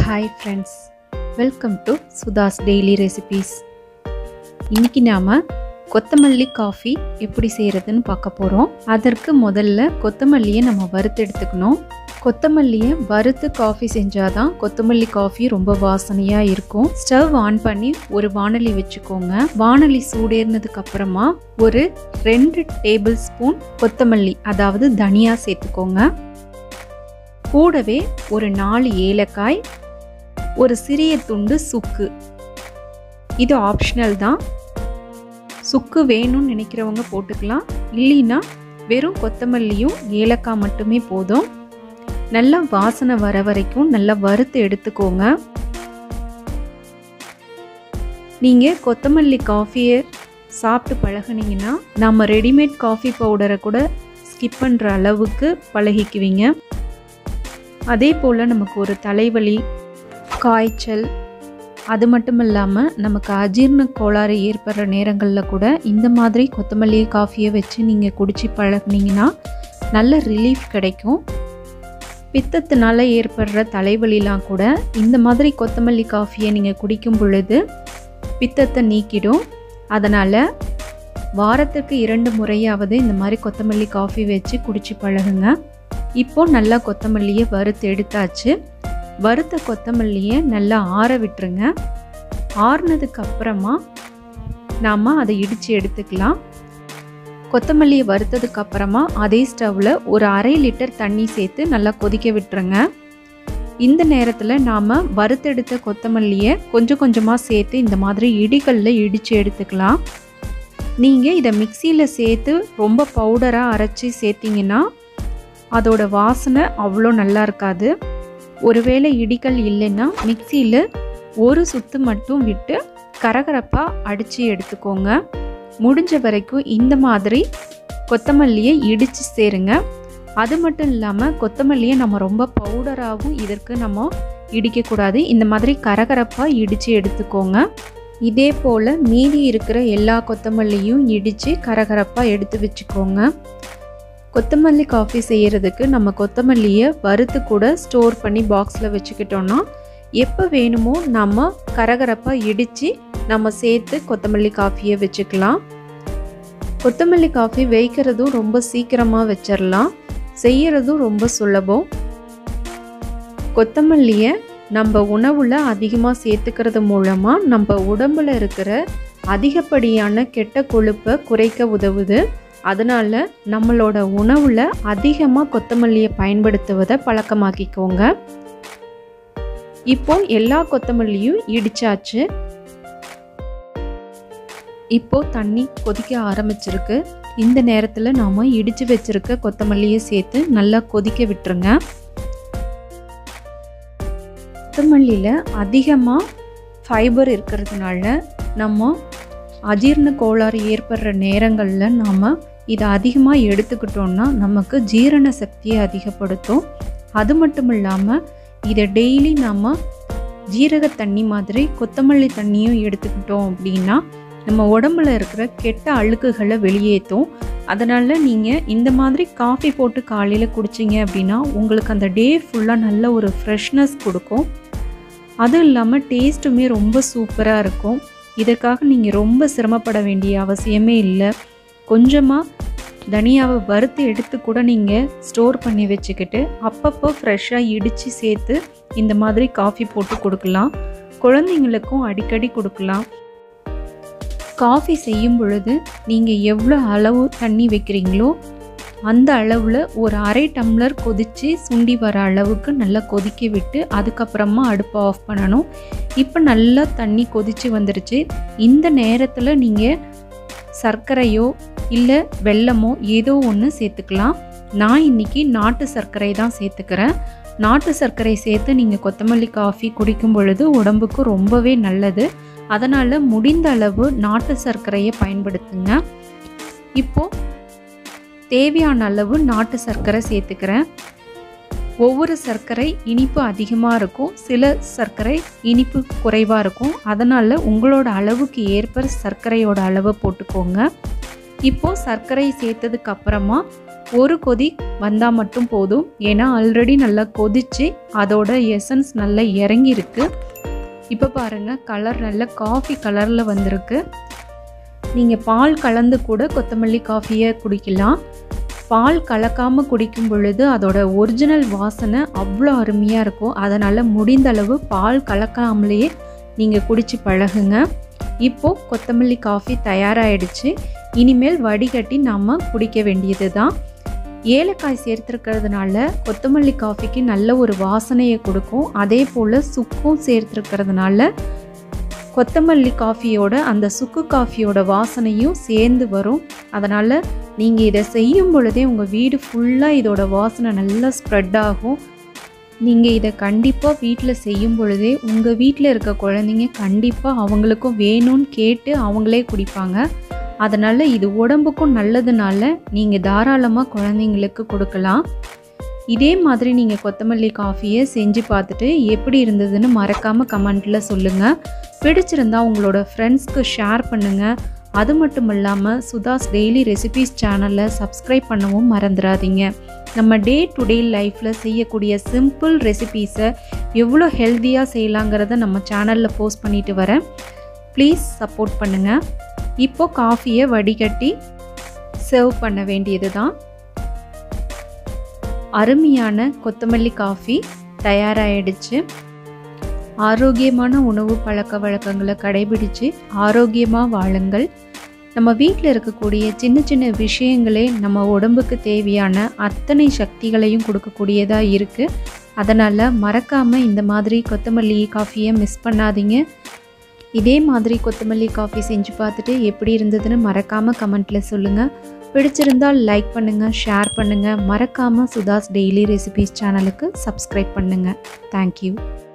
hi friends welcome to Sudha's daily recipes இன்னைக்கு நாம் கொத்தமல்லி காஃபி எப்படி செய்கிறதுன்னு பார்க்க போகிறோம் அதற்கு முதல்ல கொத்தமல்லியை நம்ம வறுத்து எடுத்துக்கணும் கொத்தமல்லியை வறுத்து காஃபி செஞ்சாதான் கொத்தமல்லி காஃபி ரொம்ப வாசனையாக இருக்கும் ஸ்டவ் ஆன் பண்ணி ஒரு வானொலி வச்சுக்கோங்க வானொலி சூடேறினதுக்கு அப்புறமா ஒரு ரெண்டு டேபிள் ஸ்பூன் கொத்தமல்லி அதாவது தனியா சேர்த்துக்கோங்க கூடவே ஒரு நாலு ஏலக்காய் ஒரு சிறிய துண்டு சுக்கு இது ஆப்ஷனல் தான் சுக்கு வேணும்னு நினைக்கிறவங்க போட்டுக்கலாம் இல்லைன்னா வெறும் கொத்தமல்லியும் ஏலக்காய் மட்டுமே போதும் நல்லா வாசனை வர வரைக்கும் நல்லா வறுத்து எடுத்துக்கோங்க நீங்கள் கொத்தமல்லி காஃபியை சாப்பிட்டு பழகுனீங்கன்னா நம்ம ரெடிமேட் காஃபி பவுடரை கூட ஸ்கிப் பண்ணுற அளவுக்கு பழகிக்குவீங்க அதே போல் நமக்கு ஒரு தலைவலி காய்ச்சல் அது மட்டும் இல்லாமல் நமக்கு அஜீர்ண கோளாறு ஏற்படுற நேரங்களில் கூட இந்த மாதிரி கொத்தமல்லி காஃபியை வச்சு நீங்கள் குடிச்சு பழகுனீங்கன்னா நல்ல ரிலீஃப் கிடைக்கும் பித்தத்தினால ஏற்படுற தலைவலிலாம் கூட இந்த மாதிரி கொத்தமல்லி காஃபியை நீங்கள் குடிக்கும் பொழுது பித்தத்தை நீக்கிடும் அதனால் வாரத்துக்கு இரண்டு முறையாவது இந்த மாதிரி கொத்தமல்லி காஃபி வச்சு குடிச்சு பழகுங்க இப்போ நல்லா கொத்தமல்லியை வறுத்து எடுத்தாச்சு வறுத்த கொத்தமல்லியை நல்லா ஆற விட்டுருங்க ஆறுனதுக்கு அப்புறமா நாம் அதை இடித்து எடுத்துக்கலாம் கொத்தமல்லியை வறுத்ததுக்கு அப்புறமா அதே ஸ்டவ்வில் ஒரு அரை லிட்டர் தண்ணி சேர்த்து நல்லா கொதிக்க விட்டுருங்க இந்த நேரத்தில் நாம் வறுத்தெடுத்த கொத்தமல்லியை கொஞ்சம் கொஞ்சமாக சேர்த்து இந்த மாதிரி இடிகளில் இடித்து எடுத்துக்கலாம் நீங்கள் இதை மிக்சியில் சேர்த்து ரொம்ப பவுடராக அரைச்சி சேர்த்திங்கன்னா அதோட வாசனை அவ்வளோ நல்லா இருக்காது ஒருவேளை இடிகள் இல்லைன்னா மிக்சியில் ஒரு சுத்து மட்டும் விட்டு கரகரப்பாக அடித்து எடுத்துக்கோங்க முடிஞ்ச வரைக்கும் இந்த மாதிரி கொத்தமல்லியை இடித்து சேருங்க அது மட்டும் இல்லாமல் கொத்தமல்லியை நம்ம ரொம்ப பவுடராகவும் இதற்கு நம்ம இடிக்கக்கூடாது இந்த மாதிரி கரகரப்பாக இடித்து எடுத்துக்கோங்க இதே போல் மீதி இருக்கிற எல்லா கொத்தமல்லியும் இடித்து கரகரப்பாக எடுத்து வச்சுக்கோங்க கொத்தமல்லி காஃபி செய்கிறதுக்கு நம்ம கொத்தமல்லியை வறுத்து கூட ஸ்டோர் பண்ணி பாக்ஸில் வச்சுக்கிட்டோன்னா எப்போ வேணுமோ நம்ம கரகரப்பாக இடித்து நம்ம சேர்த்து கொத்தமல்லி காஃபியை வச்சுக்கலாம் கொத்தமல்லி காஃபி வைக்கிறதும் ரொம்ப சீக்கிரமாக வச்சிடலாம் செய்கிறதும் ரொம்ப சுலபம் கொத்தமல்லியை நம்ம உணவில் அதிகமாக சேர்த்துக்கிறது மூலமாக நம்ம உடம்பில் இருக்கிற அதிகப்படியான கெட்ட கொழுப்பை குறைக்க உதவுது அதனால் நம்மளோட உணவில் அதிகமாக கொத்தமல்லியை பயன்படுத்துவதை பழக்கமாக்கிக்கோங்க இப்போ எல்லா கொத்தமல்லியும் இடிச்சாச்சு இப்போ தண்ணி கொதிக்க ஆரம்பிச்சிருக்கு இந்த நேரத்தில் நாம் இடித்து வச்சிருக்க கொத்தமல்லியை சேர்த்து நல்லா கொதிக்க விட்டுருங்க கொத்தமல்லியில் அதிகமாக ஃபைபர் இருக்கிறதுனால நம்ம அஜீர்ண கோளாறு ஏற்படுற நேரங்களில் நாம் இதை அதிகமாக எடுத்துக்கிட்டோம்னா நமக்கு ஜீரண சக்தியை அதிகப்படுத்தும் அது மட்டும் இல்லாமல் இதை டெய்லி நாம் ஜீரக தண்ணி மாதிரி கொத்தமல்லி தண்ணியும் எடுத்துக்கிட்டோம் அப்படின்னா நம்ம உடம்புல இருக்கிற கெட்ட அழுக்குகளை வெளியேற்றும் அதனால் நீங்கள் இந்த மாதிரி காஃபி போட்டு காலையில் குடிச்சிங்க அப்படின்னா உங்களுக்கு அந்த டே ஃபுல்லாக நல்ல ஒரு ஃப்ரெஷ்னஸ் கொடுக்கும் அதுவும் இல்லாமல் டேஸ்ட்டுமே ரொம்ப சூப்பராக இருக்கும் இதற்காக நீங்கள் ரொம்ப சிரமப்பட வேண்டிய அவசியமே இல்லை கொஞ்சமாக தனியாவை வறுத்து எடுத்து கூட நீங்கள் ஸ்டோர் பண்ணி வச்சுக்கிட்டு அப்பப்போ ஃப்ரெஷ்ஷாக இடித்து சேர்த்து இந்த மாதிரி காஃபி போட்டு கொடுக்கலாம் குழந்தைங்களுக்கும் அடிக்கடி கொடுக்கலாம் காஃபி செய்யும் பொழுது நீங்கள் எவ்வளோ அளவு தண்ணி வைக்கிறீங்களோ அந்த அளவில் ஒரு அரை டம்ளர் கொதித்து சுண்டி வர அளவுக்கு நல்லா கொதிக்க விட்டு அதுக்கப்புறமா அடுப்பை ஆஃப் பண்ணணும் இப்போ நல்லா தண்ணி கொதித்து வந்துருச்சு இந்த நேரத்தில் நீங்கள் சர்க்கரையோ இல்லை வெல்லமோ ஏதோ ஒன்று சேர்த்துக்கலாம் நான் இன்றைக்கி நாட்டு சர்க்கரை தான் சேர்த்துக்கிறேன் நாட்டு சர்க்கரை சேர்த்து நீங்கள் கொத்தமல்லி காஃபி குடிக்கும் பொழுது உடம்புக்கு ரொம்பவே நல்லது அதனால் முடிந்த அளவு நாட்டு சர்க்கரையை பயன்படுத்துங்க இப்போது தேவையான அளவு நாட்டு சர்க்கரை சேர்த்துக்கிறேன் ஒவ்வொரு சர்க்கரை இனிப்பு அதிகமாக இருக்கும் சில சர்க்கரை இனிப்பு குறைவாக இருக்கும் அதனால் உங்களோட அளவுக்கு ஏற்ப சர்க்கரையோட அளவை போட்டுக்கோங்க இப்போது சர்க்கரை சேர்த்ததுக்கு அப்புறமா ஒரு கொதி வந்தால் மட்டும் போதும் ஏன்னா ஆல்ரெடி நல்லா கொதிச்சு அதோட எசன்ஸ் நல்லா இறங்கியிருக்கு இப்போ பாருங்கள் கலர் நல்ல காஃபி கலரில் வந்திருக்கு நீங்கள் பால் கலந்து கூட கொத்தமல்லி காஃபியை குடிக்கலாம் பால் கலக்காமல் குடிக்கும் பொழுது அதோட ஒரிஜினல் வாசனை அவ்வளோ அருமையாக இருக்கும் அதனால் முடிந்த அளவு பால் கலக்காமலேயே நீங்கள் குடித்து பழகுங்க இப்போது கொத்தமல்லி காஃபி தயாராகிடுச்சு இனிமேல் வடிகட்டி நாம் குடிக்க வேண்டியது தான் ஏலக்காய் சேர்த்துருக்கிறதுனால கொத்தமல்லி காஃபிக்கு நல்ல ஒரு வாசனையை கொடுக்கும் அதே போல் சுக்கும் சேர்த்துருக்கிறதுனால கொத்தமல்லி காஃபியோட அந்த சுக்கு காஃபியோட வாசனையும் சேர்ந்து வரும் அதனால் நீங்கள் இதை செய்யும் பொழுதே உங்கள் வீடு ஃபுல்லாக இதோட வாசனை நல்லா ஸ்ப்ரெட் ஆகும் நீங்கள் இதை கண்டிப்பாக வீட்டில் செய்யும் பொழுதே உங்கள் வீட்டில் இருக்க குழந்தைங்க கண்டிப்பாக அவங்களுக்கும் வேணும்னு கேட்டு அவங்களே குடிப்பாங்க அதனால் இது உடம்புக்கும் நல்லதுனால நீங்கள் தாராளமாக குழந்தைங்களுக்கு கொடுக்கலாம் இதே மாதிரி நீங்கள் கொத்தமல்லி காஃபியை செஞ்சு பார்த்துட்டு எப்படி இருந்ததுன்னு மறக்காமல் கமெண்ட்டில் சொல்லுங்கள் பிடிச்சிருந்தா உங்களோட ஃப்ரெண்ட்ஸ்க்கு ஷேர் பண்ணுங்கள் அது மட்டும் இல்லாமல் சுதாஸ் டெய்லி ரெசிபீஸ் சேனலை சப்ஸ்கிரைப் பண்ணவும் மறந்துடாதீங்க நம்ம டே டு டே லைஃப்பில் செய்யக்கூடிய சிம்பிள் ரெசிபீஸை எவ்வளோ ஹெல்த்தியாக செய்யலாங்கிறத நம்ம சேனலில் போஸ்ட் பண்ணிட்டு வரேன் ப்ளீஸ் சப்போர்ட் பண்ணுங்கள் இப்போ காஃபியை வடிகட்டி சர்வ் பண்ண வேண்டியது தான் அருமையான கொத்தமல்லி காஃபி தயாராகிடுச்சு ஆரோக்கியமான உணவு பழக்க வழக்கங்களை கடைபிடித்து ஆரோக்கியமாக வாழுங்கள் நம்ம வீட்டில் இருக்கக்கூடிய சின்ன சின்ன விஷயங்களே நம்ம உடம்புக்கு தேவையான அத்தனை சக்திகளையும் கொடுக்கக்கூடியதாக இருக்குது அதனால் மறக்காமல் இந்த மாதிரி கொத்தமல்லி காஃபியை மிஸ் பண்ணாதீங்க இதே மாதிரி கொத்தமல்லி காஃபி செஞ்சு பார்த்துட்டு எப்படி இருந்ததுன்னு மறக்காமல் கமெண்ட்டில் சொல்லுங்கள் பிடிச்சிருந்தால் லைக் பண்ணுங்கள் ஷேர் பண்ணுங்கள் மறக்காமல் சுதாஸ் டெய்லி ரெசிபீஸ் சேனலுக்கு சப்ஸ்கிரைப் பண்ணுங்கள் தேங்க்யூ